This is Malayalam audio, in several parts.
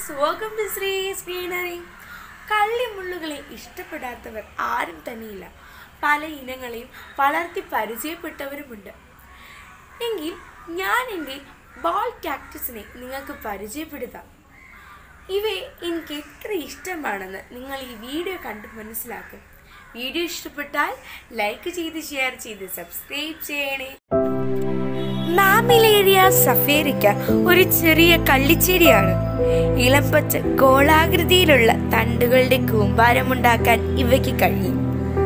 friends welcome to Sree scenery കള്ളിമുള്ളുകളെ ഇഷ്ടപ്പെടാത്തവർ ആരും തന്നെയില്ല പല ഇനങ്ങളെയും വളർത്തി പരിചയപ്പെട്ടവരുമുണ്ട് എങ്കിൽ ഞാൻ എൻ്റെ ബോൾ കാക്ടസിനെ നിങ്ങൾക്ക് പരിചയപ്പെടുത്താം ഇവയെ എനിക്ക് എത്ര ഇഷ്ടമാണെന്ന് നിങ്ങൾ ഈ വീഡിയോ കണ്ട് മനസ്സിലാക്കും വീഡിയോ ഇഷ്ടപ്പെട്ടാൽ ലൈക്ക് ചെയ്ത് ഷെയർ ചെയ്ത് സബ്സ്ക്രൈബ് ചെയ്യണേ മാമിലേരിയ സഫേരിക്ക ഒരു ചെറിയ കള്ളിച്ചെടിയാണ് ഇളംപച്ച ഗോളാകൃതിയിലുള്ള തണ്ടുകളുടെ കൂമ്പാരമുണ്ടാക്കാൻ ഇവയ്ക്ക് കഴിയും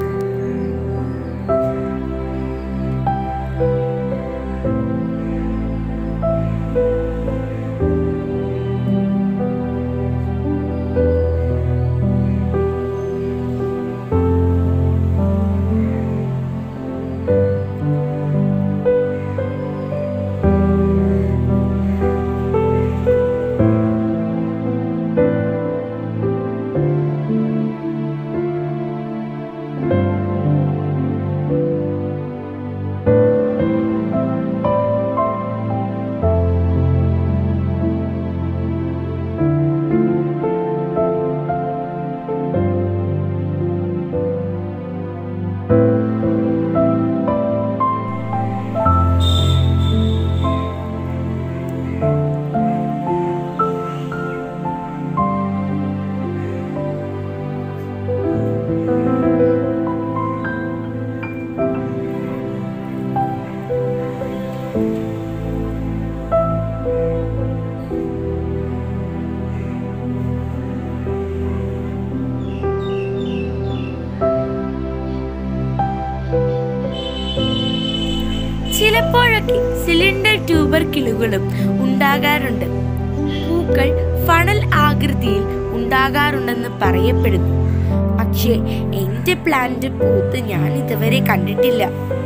ചിലപ്പോഴൊക്കെ സിലിണ്ടർ ട്യൂബർ കിളുകളും ഉണ്ടാകാറുണ്ട് പൂക്കൾ ഫണൽ ആകൃതിയിൽ ഉണ്ടാകാറുണ്ടെന്ന് പറയപ്പെടുന്നു പക്ഷേ എന്റെ പ്ലാന്റ് പൂത്ത് ഞാൻ ഇതുവരെ കണ്ടിട്ടില്ല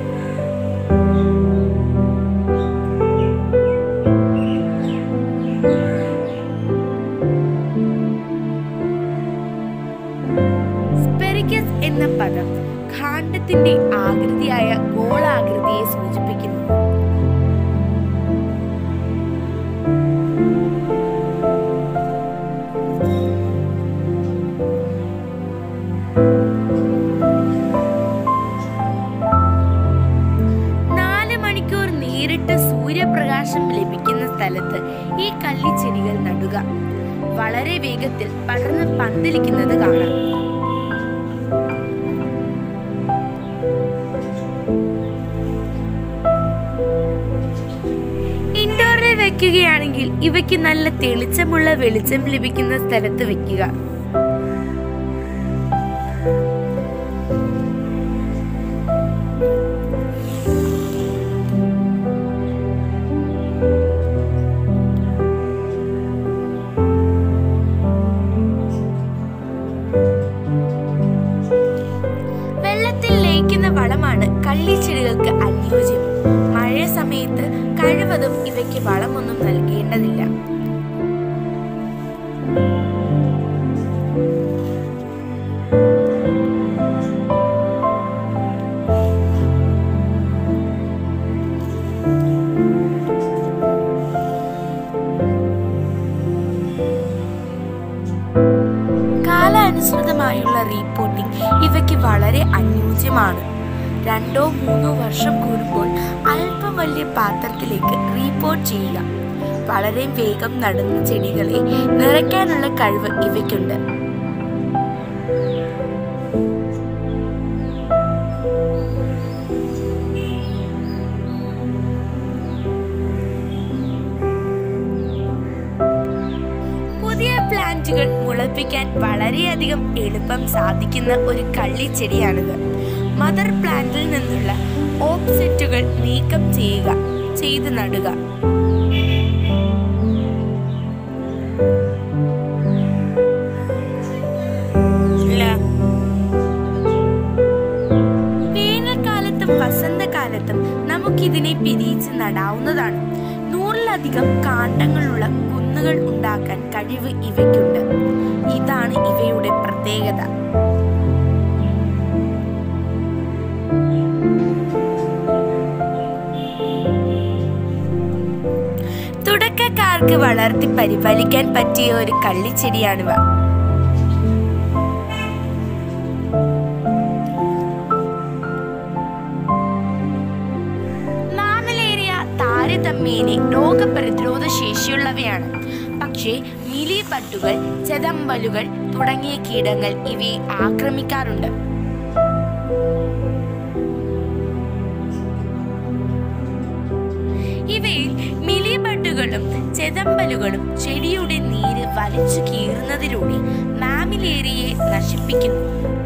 സ്പെറിക്കസ് എന്ന പദം ഖാണ്ഡത്തിന്റെ ആകൃതിയായ ഗോളാകൃതിയെ സൂചിപ്പിക്കുന്നു നാല് മണിക്കൂർ നേരിട്ട സൂര്യപ്രകാശം ലഭിക്കുന്ന സ്ഥലത്ത് ഈ കള്ളിച്ചെടികൾ നടുക വളരെ വേഗത്തിൽ പടർന്ന് പന്തലിക്കുന്നത് കാണാം ഇൻഡോറിൽ വെക്കുകയാണെങ്കിൽ ഇവയ്ക്ക് നല്ല തെളിച്ചമുള്ള വെളിച്ചം ലഭിക്കുന്ന സ്ഥലത്ത് വെക്കുക വെള്ളത്തിൽ ലയിക്കുന്ന വളമാണ് കള്ളിച്ചെടികൾക്ക് അനുയോജ്യം മഴ സമയത്ത് കഴിവതും ഇവയ്ക്ക് വളമൊന്നും നൽകേണ്ടതില്ല കാലാനുസൃതമായുള്ള റീപോർട്ടിംഗ് ഇവയ്ക്ക് വളരെ അനുയോജ്യമാണ് രണ്ടോ മൂന്നോ വർഷം കൂടുമ്പോൾ അല്പം വലിയ പാത്രത്തിലേക്ക് റീപോർട്ട് ചെയ്യുക വളരെ വേഗം നടുന്ന ചെടികളെ നിറയ്ക്കാനുള്ള കഴിവ് ഇവയ്ക്കുണ്ട് പുതിയ പ്ലാന്റുകൾ മുളപ്പിക്കാൻ വളരെയധികം എളുപ്പം സാധിക്കുന്ന ഒരു കള്ളിച്ചെടിയാണിത് മദർ പ്ലാന്റിൽ നിന്നുള്ള ഓപ്സെറ്റുകൾ നീക്കം ചെയ്യുക ചെയ്ത് നടുക വേനൽക്കാലത്തും വസന്തകാലത്തും നമുക്കിതിനെ പിരിയിച്ച് നടാവുന്നതാണ് നൂറിലധികം കാണ്ഡങ്ങളുള്ള കുന്നുകൾ ഉണ്ടാക്കാൻ കഴിവ് ഇവയ്ക്കുണ്ട് ഇതാണ് ഇവയുടെ പ്രത്യേകത തുടക്കക്കാർക്ക് ഒറ്റയ്ക്ക് വളർത്തി പരിപാലിക്കാൻ പറ്റിയ ഒരു കള്ളിച്ചെടിയാണിവ മാമലേറിയ താരതമ്യേന രോഗപ്രതിരോധ ശേഷിയുള്ളവയാണ് പക്ഷേ മിലിബട്ടുകൾ ചെതമ്പലുകൾ തുടങ്ങിയ കീടങ്ങൾ ഇവയെ ആക്രമിക്കാറുണ്ട് ഇവയിൽ മിലിബട്ടുകളും ചെതമ്പലുകളും ചെടിയുടെ നീര് വലിച്ചു കീറുന്നതിലൂടെ മാമിലേറിയെ നശിപ്പിക്കുന്നു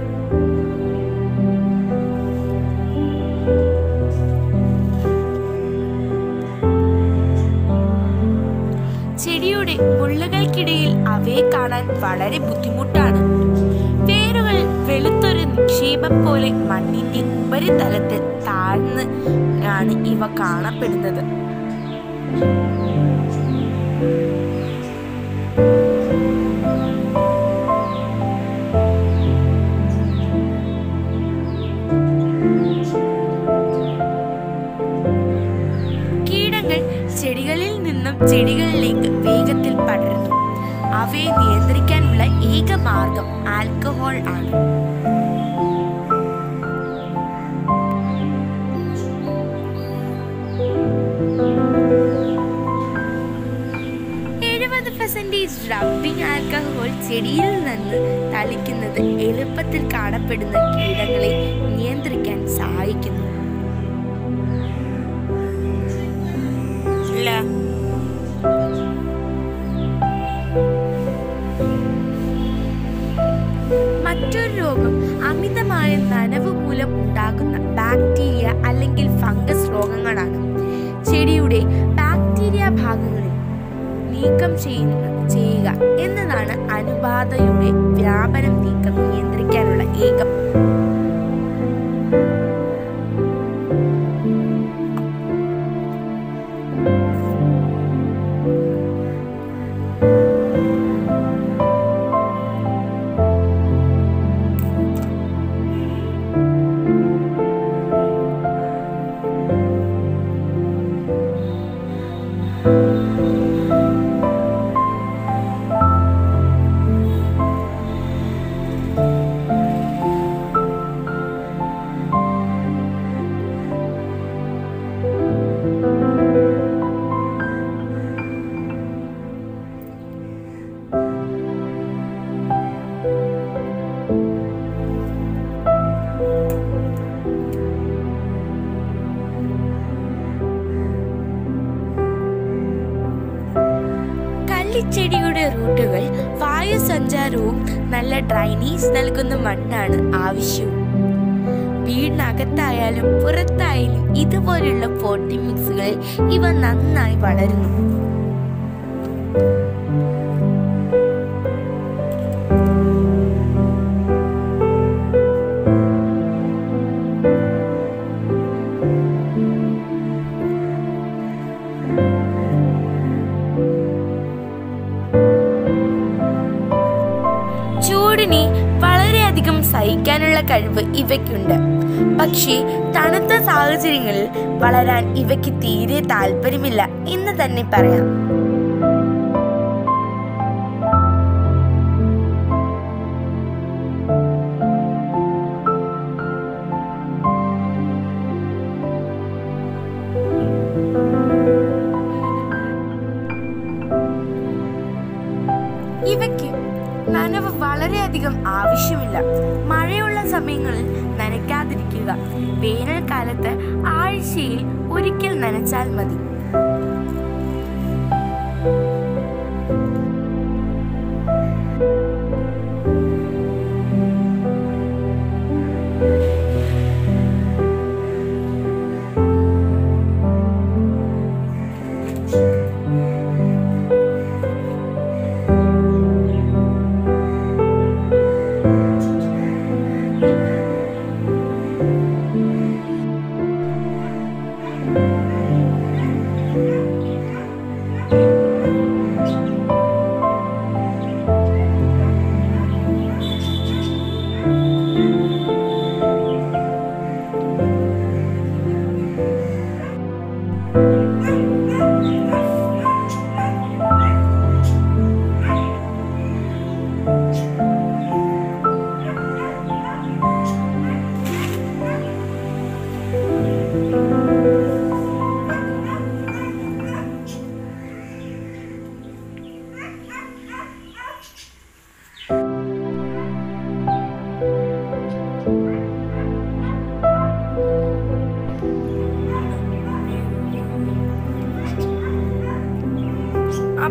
ചെടിയുടെ മുള്ളുകൾക്കിടയിൽ അവയെ കാണാൻ വളരെ ബുദ്ധിമുട്ടാണ് വേരുകൾ വെളുത്തൊരു നിക്ഷേപം പോലെ മണ്ണിന്റെ ഉപരിതലത്തിൽ താഴ്ന്ന് ആണ് ഇവ കാണപ്പെടുന്നത് കീടങ്ങൾ ചെടികളിൽ നിന്നും ചെടികളിലേക്ക് വേഗത്തിൽ പടരുന്നു അവയെ നിയന്ത്രിക്കാനുള്ള ഏക മാർഗം ആൽക്കഹോൾ ആണ് എഴുപത് പെർസെൻറ്റേജ് റബ്ബിംഗ് ആൽക്കഹോൾ ചെടിയിൽ നിന്ന് തളിക്കുന്നത് എളുപ്പത്തിൽ കാണപ്പെടുന്ന കീടങ്ങളെ നിയന്ത്രിക്കാൻ സഹായിക്കുന്നു ഇല്ല മറ്റൊരു രോഗം അമിതമായ നനവ് മൂലം ഉണ്ടാകുന്ന ബാക്ടീരിയ അല്ലെങ്കിൽ ഫംഗസ് രോഗങ്ങളാണ് ചെടിയുടെ ബാക്ടീരിയ ഭാഗങ്ങളിൽ നീക്കം ചെയ്യുന്ന ചെയ്യുക എന്നതാണ് അനുബാധയുടെ വ്യാപനം നീക്കം നിയന്ത്രിക്കാനുള്ള ഏക കള്ളിച്ചെടിയുടെ റൂട്ടുകൾ വായുസഞ്ചാരവും നല്ല ഡ്രൈനേജ് നൽകുന്ന മണ്ണാണ് ആവശ്യവും വീടിനകത്തായാലും പുറത്തായാലും ഇതുപോലുള്ള പോട്ടി മിക്സുകളിൽ ഇവ നന്നായി വളരുന്നു ചൂടിനെ വളരെയധികം സഹിക്കാനുള്ള കഴിവ് ഇവയ്ക്കുണ്ട് പക്ഷേ തണുത്ത സാഹചര്യങ്ങളിൽ വളരാൻ ഇവയ്ക്ക് തീരെ താല്പര്യമില്ല എന്ന് തന്നെ പറയാം ഇവയ്ക്ക് നനവ് വളരെയധികം ആവശ്യമില്ല മഴയുള്ള സമയങ്ങളിൽ നനയ്ക്കാതിരിക്കുക വേനൽക്കാലത്ത് ആഴ്ചയിൽ ഒരിക്കൽ നനച്ചാൽ മതി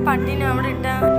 പട്ടിനെ അവിടെ ഇട്ട